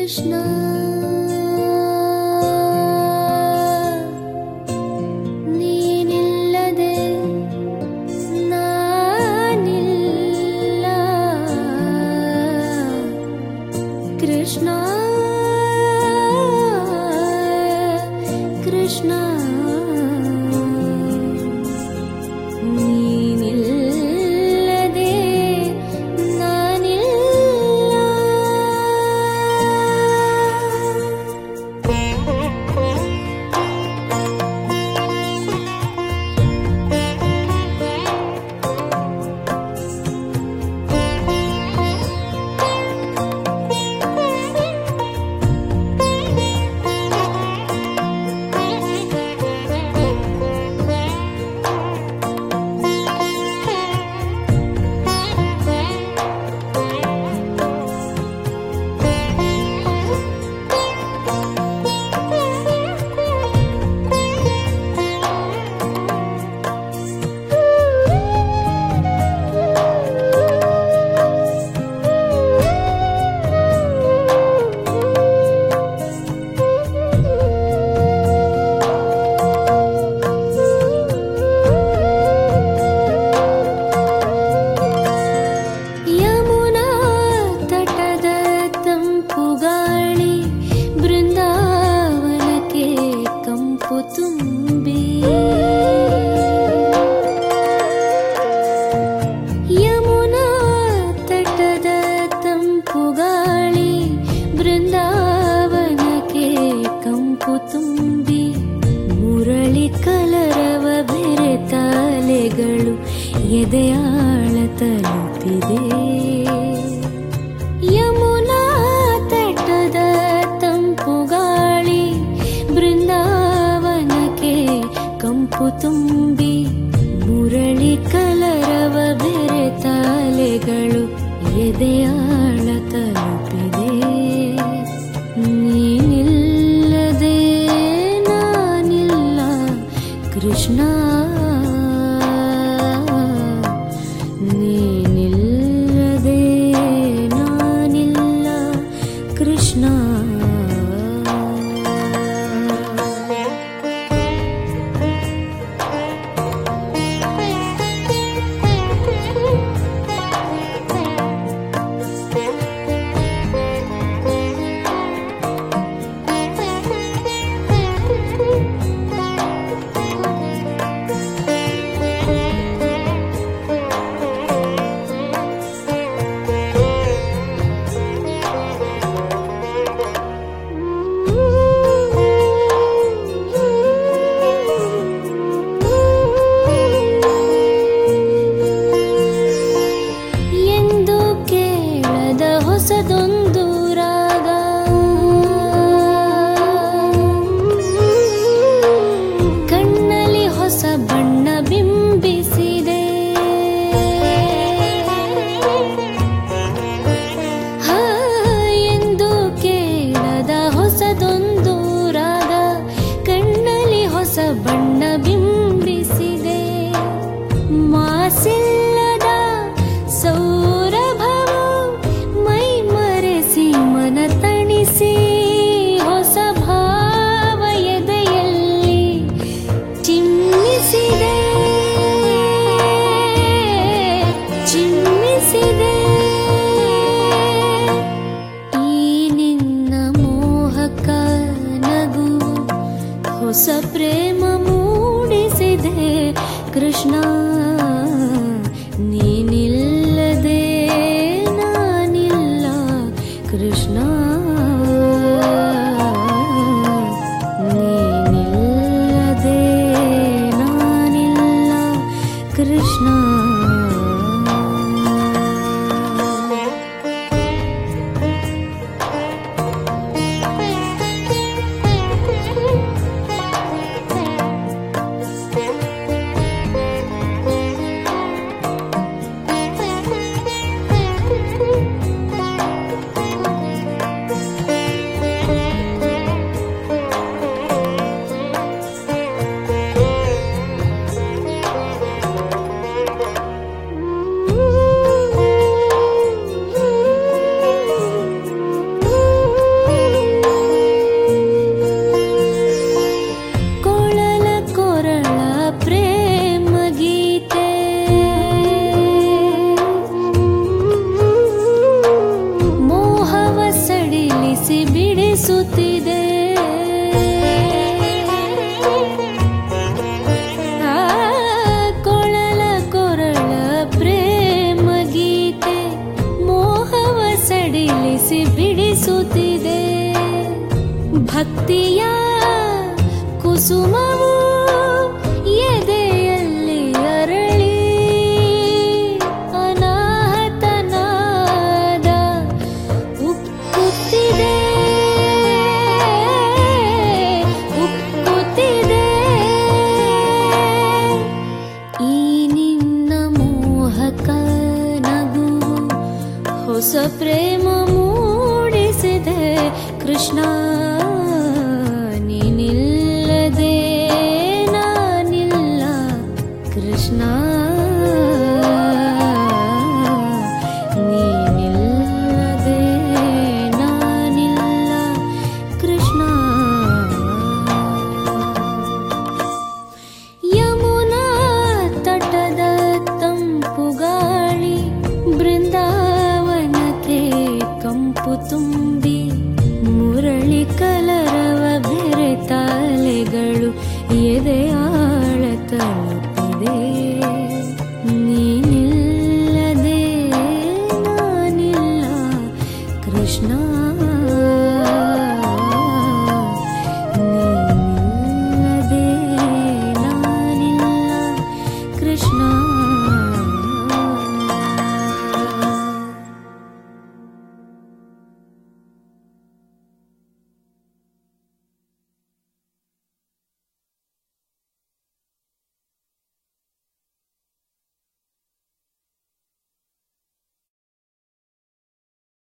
ಕೃಷ್ಣ ನೀನಿಲ್ಲದೆ ನಾನಿಲ್ಲ ಕೃಷ್ಣ ಕೃಷ್ಣ ನೀನಿಲ್ಲದೆ ನಾನಿಲ್ಲ ಯಮುನಾ ತಟದ ತಂಪು ಗಾಳಿ ಬೃಂದಾವನಕ್ಕೆ ಕಂಪು ತುಂಬಿ ಯಮುನಾ ತಟದ ತಂಪು ಗಾಳಿ ಬೃಂದಾವನಕ್ಕೆ ಕಂಪು ತುಂಬಿ ಮುರಳಿ ಕಲರವ ಬೆರೆತಾಲೆಗಳು ಎದೆಯಾಳ ತಲುಪಿದೆ ಯಮುನಾ ತಟದ ತಂಪು ಗಾಳಿ ಬೃಂದಾವನಕ್ಕೆ ಕಂಪು ತುಂಬಿ ಮುರಳಿ ಕಲರವ ಬೆರೆತಾಲೆಗಳು ಎದೆಯಾಳ ತಲುಪಿದೆ ನೀನಿಲ್ಲದೆ ನಾನಿಲ್ಲ ಕೃಷ್ಣ ನೀನಿಲ್ಲದೆ ನಾನಿಲ್ಲ ಕೃಷ್ಣ ಎಂದು ಕೇಳದ ಹೊಸದೊಂದು ರಾಗ ಕಣ್ಣಲ್ಲಿ ಹೊಸ ಬಣ್ಣ ಬಿಂಬಿಸಿದೆ ಹಾ, ಎಂದು ಕೇಳದ ಹೊಸದೊಂದು ರಾಗ ಕಣ್ಣಲ್ಲಿ ಹೊಸ ಬಣ್ಣ ಬಿಂಬಿಸಿದೆ ಮಾಸಿಲ್ಲದ ಸೌರಭವು ಮೈ ಮರೆಸಿ ಮನ ತಣಿಸಿ ಹೊಸ ಭಾವ ಎದೆಯಲ್ಲಿ ಚಿಮ್ಮಿಸಿದೆ ಚಿಮ್ಮಿಸಿದೆ ಈ ನಿನ್ನ ಮೋಹಕ ನಗು ಹೊಸ ಪ್ರೇಮ ಮೂಡಿಸಿದೆ ಕೃಷ್ಣ ನೀನಿಲ್ಲದೆ ನಾನಿಲ್ಲ ಕೃಷ್ಣ ನೀನಿಲ್ಲದೆ ನಾನಿಲ್ಲ ಕೃಷ್ಣ ಭಕ್ತಿಯ ಕುಸುಮವು ಎದೆಯಲ್ಲಿ ಅರಳಿ ಅನಾಹತನಾದ ಉಕ್ಕುತ್ತಿದೆ ಉಕ್ಕುತ್ತಿದೆ ಈ ನಿನ್ನ ಮೋಹಕ ನಗುವು ಹೊಸ ಪ್ರೇಮ ಮೂಡಿಸಿದೆ ಕೃಷ್ಣ